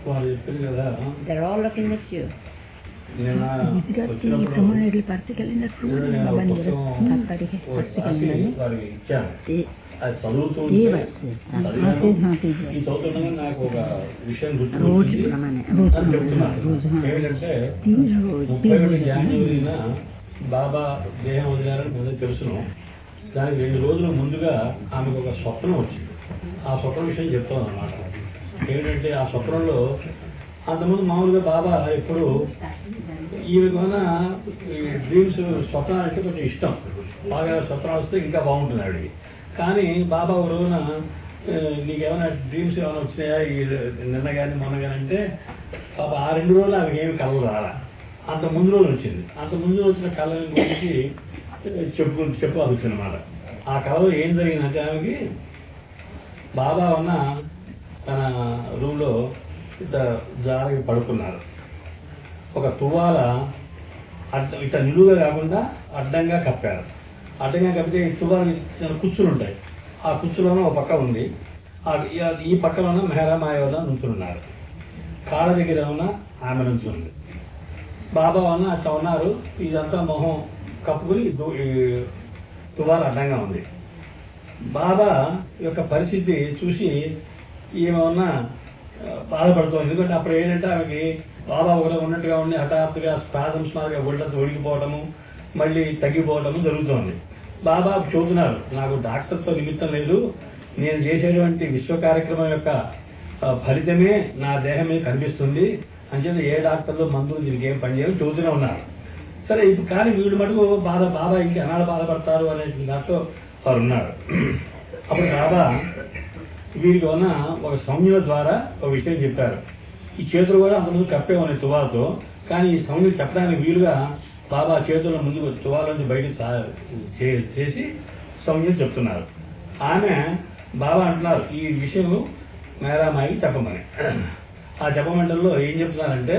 వాళ్ళు చెప్పింది కదా They're all looking at you. నిన్న గుజరాత్కి వచ్చినప్పుడు బ్రహ్మణుడి పర్సు క్యాలెండర్ ఏదో నేను ఒక అవన్నీ పుస్తకం తాత్కాలిక ఓ పర్సు రాసి క్యాలెండర్ వారికి ఇచ్చాను ते అది చదువుతూ ते ఉంటే वर्ष చదివాను. तेच हां तेच ఈ చదువుతుండగా నాకు ఒక విషయం గుర్తు रोज వచ్చింది. प्रमाणे रोज అని प्रमाणे చెప్తున్నాను रोज हां ఏమిటంటే तीन रोज ముప్పై तीन ఒకటి रोज జనవరిన బాబా దేహం వదిలారని ముందు తెలుసును దానికి రెండు రోజుల ముందుగా ఆమెకు ఒక స్వప్నం వచ్చింది ఆ స్వప్న విషయం చెప్తాను అనమాట ఏమిటంటే ఆ స్వప్నంలో అంతకుముందు మామూలుగా బాబా ఎప్పుడు ఈమెకున్న ఈ డ్రీమ్స్ స్వప్నాలు అంటే కొంచెం ఇష్టం బాగా స్వప్నాలు వస్తే ఇంకా బాగుంటుంది ఆవిడకి కానీ బాబా ఒక రోజున ఆ, నీకేమైనా డ్రీమ్స్ ఏమైనా వచ్చినాయా ఈ నిన్న కానీ మొన్న కానీ అంటే పాప ఆ రెండు రోజులు ఆమెకి ఏమి కలలు రాలా అంత ముందు రోజు వచ్చింది అంత ముందు రోజు వచ్చిన కళ గురించి చెప్పు చెప్పాల్సి అనమాట ఆ కళలో ఏం జరిగిందంటే ఆమెకి బాబా ఉన్న తన రూమ్లో ఇట్లా జారి పడుకున్నారు ఒక తువాల అడ్డ ఇట్లా నిలువుగా కాకుండా అడ్డంగా కప్పారు అడ్డంగా కప్పితే ఈ తువాల చిన్న కుచ్చులు ఉంటాయి ఆ కుచ్చులోనే ఒక పక్క ఉంది ఆ ఈ- ఈ పక్కలోన మెహరా మాయవల్ల నుంచున్నారు కాళ్ళ దగ్గర ఉన్న ఆమె నుంచి ఉంది బాబా ఉన్న అట్లా ఉన్నారు ఇదంతా మొహం కప్పుకుని దు- ఈ తువాల అడ్డంగా ఉంది బాబా యొక్క పరిస్థితి చూసి ఈమె ఉన్న ఆ, బాధపడుతోంది ఎందుకంటే అప్పుడు ఏంటంటే ఆమెకి బాబా ఒకరు ఉన్నట్టుగా ఉండి హఠాత్తుగా స్పాజమ్స్ మాదిరిగా ఒళ్ళంతా ఒడిగిపోవడము మళ్ళీ తగ్గిపోవడము జరుగుతోంది బాబా చూస్తున్నారు నాకు డాక్టర్తో నిమిత్తం లేదు నేను చేసేటువంటి విశ్వ కార్యక్రమం యొక్క ఆ, ఫలితమే నా దేహం మీద కనిపిస్తుంది అంచేత ఏ డాక్టర్లు మందులు దీనికి ఏం పనిచేయడం చూస్తూనే ఉన్నారు సరే ఇప్పుడు కానీ వీడు మటుకు బాధ బాబా ఇంక ఎన్నాళ్ళు బాధపడతారు అనే దాంట్లో వారు ఉన్నారు అప్పుడు బాబా వీరికి ఉన్న ఒక సంజ్ఞల ద్వారా ఒక విషయం చెప్పారు ఈ చేతులు కూడా అంతకుముందు కప్పే ఉన్నాయి తువాలతో కానీ ఈ సంజ్ఞలు చెప్పడానికి వీలుగా బాబా చేతుల ముందుకు తువాల నుంచి బయటకు సా- చే- చేసి సంజ్ఞలు చెప్తున్నారు ఆమె బాబా అంటున్నారు ఈ విషయం మేరామాయికి చెప్పమని ఆ చెప్పమంటల్లో ఏం చెప్తున్నారంటే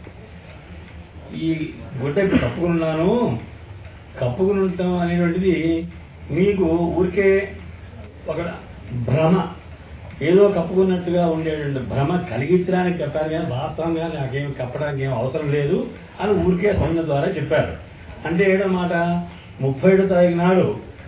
ఈ గుడ్డ ఇప్పుడు కప్పుకున్నాను కప్పుకుని ఉంటాం అనేటువంటిది మీకు ఊరికే ఒక భ్రమ ఏదో కప్పుకున్నట్టుగా ఉండేటువంటి భ్రమ కలిగించడానికి చెప్పారు కానీ వాస్తవంగా నాకేం కప్పడానికి ఏం అవసరం లేదు అని ఊరికే సంజ్ఞ ద్వారా చెప్పారు అంటే ఏడన్నమాట ముప్పై ఏడో తారీఖు నాడు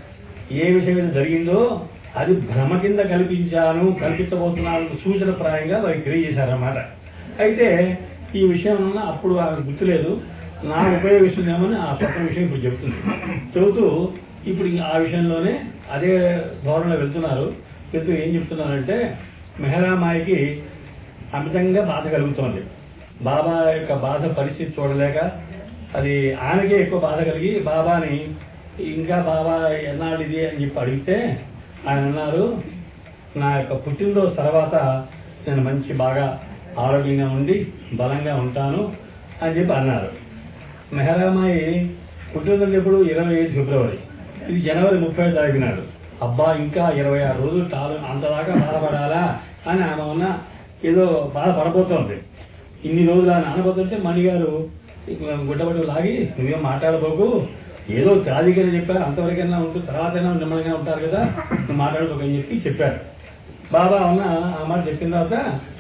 ఏ విషయం అయితే జరిగిందో అది భ్రమ కింద కల్పించాను కల్పించబోతున్నాను సూచన ప్రాయంగా వారికి తెలియజేశారన్నమాట అయితే ఈ విషయం వలన అప్పుడు ఆమెకు గుర్తులేదు నాకు ఉపయోగిస్తుందేమని ఆ స్వప్న విషయం ఇప్పుడు చెబుతుంది చెబుతూ ఇప్పుడు ఈ- ఆ విషయంలోనే అదే ధోరణిలో వెళ్తున్నారు వెళ్తూ ఏం చెప్తున్నారంటే మెహరామాయికి అమితంగా బాధ కలుగుతోంది బాబా యొక్క బాధ పరిస్థితి చూడలేక అది ఆమెకే ఎక్కువ బాధ కలిగి బాబాని ఇంకా బాబా ఎన్నాళ్ళు ఇది అని చెప్పి అడిగితే ఆయన అన్నారు నా యొక్క పుట్టినరోజు తర్వాత నేను మంచి బాగా ఆరోగ్యంగా ఉండి బలంగా ఉంటాను అని చెప్పి అన్నారు మెహరామాయి పుట్టినరోజు ఎప్పుడు ఇరవై ఐదు ఫిబ్రవరి ఇది జనవరి ముప్పై తారీఖు నాడు అబ్బా ఇంకా ఇరవై ఆరు రోజులు చాలు అంతదాకా బాధపడాలా అని ఆమె ఉన్న ఏదో బాధపడబోతోంది ఇన్ని రోజులు అని అనబోతుంటే మణిగారు గుడ్డబడి లాగి నువ్వేం మాట్లాడబోకు ఏదో రాజకీయాలు చెప్పారు అంతవరకైనా ఉంటూ తర్వాతైనా నిమ్మలంగా ఉంటారు కదా నువ్వు మాట్లాడబోకని చెప్పి చెప్పారు బాబా ఉన్న ఆ మాట చెప్పిన తర్వాత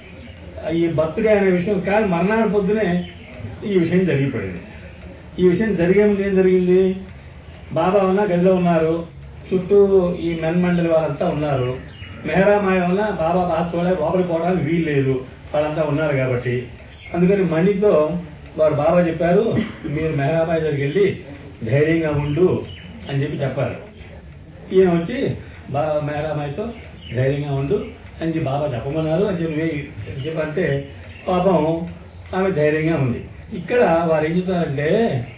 ఈ బర్త్డే అనే విషయం కాదు మర్నాడు పొద్దునే ఈ విషయం జరిగిపోయింది ఈ విషయం జరిగే ముందు ఏం జరిగింది బాబా ఉన్న గదిలో ఉన్నారు చుట్టూ ఈ మెన్మండలి వాళ్ళంతా ఉన్నారు మెహరామాయ వల్ల బాబా బాధ చూడలేక లోపలికి పోవడానికి వీలు లేదు వాళ్ళంతా ఉన్నారు కాబట్టి అందుకని మణితో వారు బాబా చెప్పారు మీరు మెహరామాయ దగ్గరికి వెళ్ళి ధైర్యంగా ఉండు అని చెప్పి చెప్పారు ఈయన వచ్చి బాబా మేరామాయితో ధైర్యంగా ఉండు అని చెప్పి బాబా చెప్పమన్నారు అని చెప్పి వే- చెప్పంటే పాపం ఆమె ధైర్యంగా ఉంది ఇక్కడ వారు ఏం చెప్తారంటే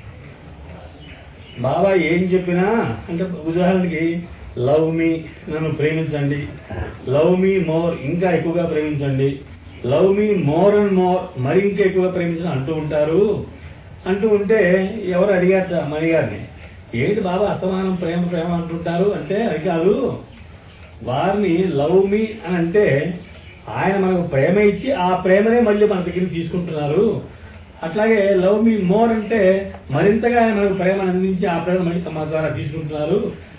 బాబా ఏం చెప్పినా అంటే ఉదాహరణకి లవ్ మీ నన్ను ప్రేమించండి లవ్ మీ మోర్ ఇంకా ఎక్కువగా ప్రేమించండి love me more and more మరి ఇంకా ఎక్కువగా ప్రేమించండి అంటూ ఉంటారు అంటూ ఉంటే ఎవరు అడిగారట మణి గారిని ఏంటి బాబా అసమానం ప్రేమ ప్రేమ అంటుంటారు అంటే అది కాదు వారిని లవ్ మీ అని అంటే ఆయన మనకు ప్రేమ ఇచ్చి ఆ ప్రేమనే మళ్ళీ మన దగ్గర తీసుకుంటున్నారు అట్లాగే లవ్ మీ మోర్ అంటే మరింతగా ఆయన మనకు ప్రేమ అందించి ఆ ప్రేమ మళ్ళీ తమ ద్వారా తీసుకుంటున్నారు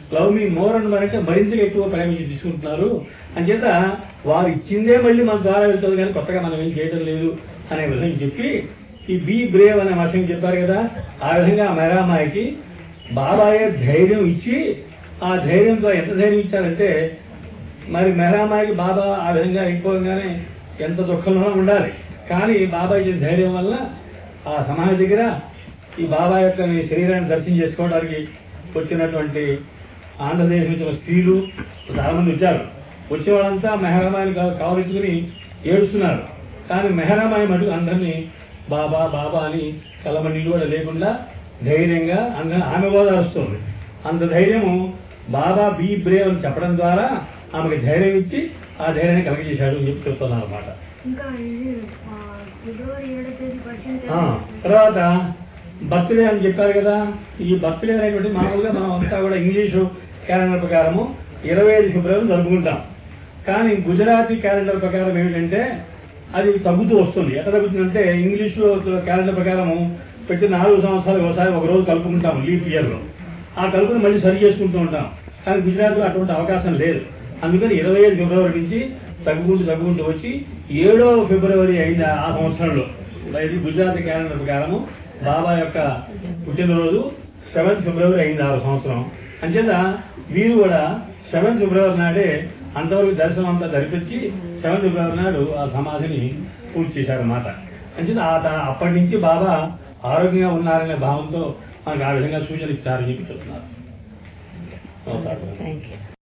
లవ్ మీ మోర్ అండ్ మరంటే మరింతగా ఎక్కువ ప్రేమించి తీసుకుంటున్నారు అంచేత వారు ఇచ్చిందే మళ్ళీ మన ద్వారా వెళ్తుంది కానీ కొత్తగా మనం ఏం చేయడం లేదు అనే విధంగా చెప్పి ఈ బీ బ్రేవ్ అనే విషయం చెప్పారు కదా ఆ విధంగా మెరామాయికి బాబాయే ధైర్యం ఇచ్చి ఆ ధైర్యంతో ఎంత ధైర్యం ఇచ్చారంటే మరి మెహరామాయికి బాబా ఆ విధంగా అయిపోగానే ఎంత దుఃఖంలో ఉండాలి కానీ బాబా ఇచ్చిన ధైర్యం వల్ల ఆ సమాధి దగ్గర ఈ బాబా యొక్క ఈ శరీరాన్ని దర్శనం చేసుకోవడానికి వచ్చినటువంటి ఆంధ్రప్రదేశ్ నుంచి ఉన్న స్త్రీలు చాలా మంది వచ్చారు వచ్చిన వాళ్ళంతా మెహరామాయిని కావలించుకుని ఏడుస్తున్నారు కానీ మెహరామాయి మటుకు అందరినీ బాబా బాబా అని కలమనీళ్ళు కూడా లేకుండా ధైర్యంగా అందరూ ఆమె ఓదారుస్తుంది అంత ధైర్యము బాబా బీ బ్రేవ్ అని చెప్పడం ద్వారా ఆమెకి ధైర్యం ఇచ్చి ఆ ధైర్యాన్ని కలిగజేశాడు అని చెప్పి చెప్తున్నారు అనమాట ఇంకా ఇది ఆ, ఫిబ్రవరి ఏడో తేదీ పరిచయం తర్వాత బర్త్డే అని చెప్పారు కదా ఈ బర్త్డే అనేటువంటి మామూలుగా మనం అంతా కూడా ఇంగ్లీషు క్యాలెండర్ ప్రకారము ఇరవై ఐదు ఫిబ్రవరి జరుపుకుంటాం కానీ గుజరాతీ క్యాలెండర్ ప్రకారం ఏమిటంటే అది తగ్గుతూ వస్తుంది ఎట్లా తగ్గుతుందంటే ఇంగ్లీష్ క్యాలెండర్ ప్రకారము ప్రతి నాలుగు సంవత్సరాలు ఒకసారి ఒక రోజు కలుపుకుంటాం లీప్ ఇయర్ లో ఆ కలుపుని మళ్ళీ సరి చేసుకుంటూ ఉంటాం కానీ గుజరాత్ లో అటువంటి అవకాశం లేదు అందుకని ఇరవై ఐదు ఫిబ్రవరి నుంచి తగ్గుకుంటూ తగ్గుకుంటూ వచ్చి ఏడో ఫిబ్రవరి అయింది ఆ సంవత్సరంలో ఇది గుజరాత్ క్యాలెండర్ ప్రకారము బాబా యొక్క పుట్టినరోజు సెవెంత్ ఫిబ్రవరి అయింది ఆ సంవత్సరం అంచేత వీరు కూడా సెవెంత్ ఫిబ్రవరి నాడే అంతవరకు దర్శనం అంతా జరిపించి సెవెంత్ ఫిబ్రవరి నాడు ఆ సమాధిని పూర్తి చేశారన్నమాట అంచేత ఆ త- అప్పటి నుంచి బాబా ఆరోగ్యంగా ఉన్నారనే భావంతో మనకు ఆ విధంగా సూచన ఇచ్చారని చెప్పి చెప్తున్నారు థ్యాంక్ యూ